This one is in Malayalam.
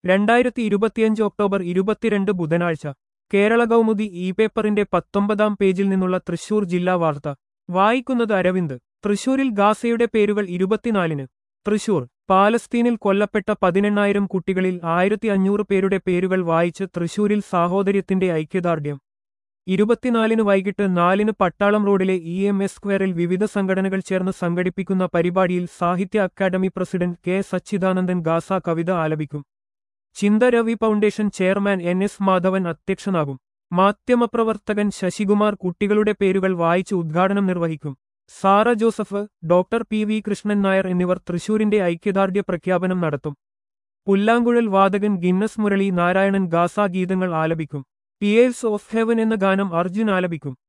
രണ്ടായിരത്തി ഇരുപത്തിയഞ്ച് ഒക്ടോബർ ഇരുപത്തിരണ്ട് ബുധനാഴ്ച കേരള കൗമുദി ഇ പേപ്പറിന്റെ പത്തൊമ്പതാം പേജിൽ നിന്നുള്ള തൃശൂർ ജില്ലാ വാർത്ത വായിക്കുന്നത് അരവിന്ദ് തൃശൂരിൽ ഗാസയുടെ പേരുകൾ ഇരുപത്തിനാലിന് തൃശൂർ പാലസ്തീനിൽ കൊല്ലപ്പെട്ട പതിനെണ്ണായിരം കുട്ടികളിൽ ആയിരത്തി അഞ്ഞൂറ് പേരുടെ പേരുകൾ വായിച്ച് തൃശൂരിൽ സാഹോദര്യത്തിന്റെ ഐക്യദാർഢ്യം ഇരുപത്തിനാലിന് വൈകിട്ട് നാലിന് പട്ടാളം റോഡിലെ ഇ എം എസ് സ്ക്വയറിൽ വിവിധ സംഘടനകൾ ചേർന്ന് സംഘടിപ്പിക്കുന്ന പരിപാടിയിൽ സാഹിത്യ academy president K Sachidanandan Gaza കവിത ആലപിക്കും Chintha Ravi foundation chairman N S Madhavan അധ്യക്ഷനാകും മാധ്യമപ്രവർത്തകൻ ശശികുമാർ കുട്ടികളുടെ പേരുകൾ വായിച്ച് ഉദ്ഘാടനം നിർവഹിക്കും Sarah Joseph doctor P V Krishnan Nair എന്നിവർ തൃശൂരിന്റെ ഐക്യദാർഢ്യ പ്രഖ്യാപനം നടത്തും പുല്ലാങ്കുഴൽ വാദകൻ ഗിന്നസ് മുരളി നാരായണൻ ഗാസ ഗീതങ്ങൾ ആലപിക്കും പിയേഴ്സ് ഓഫ് ഹെവൻ എന്ന ഗാനം അർജുൻ ആലപിക്കും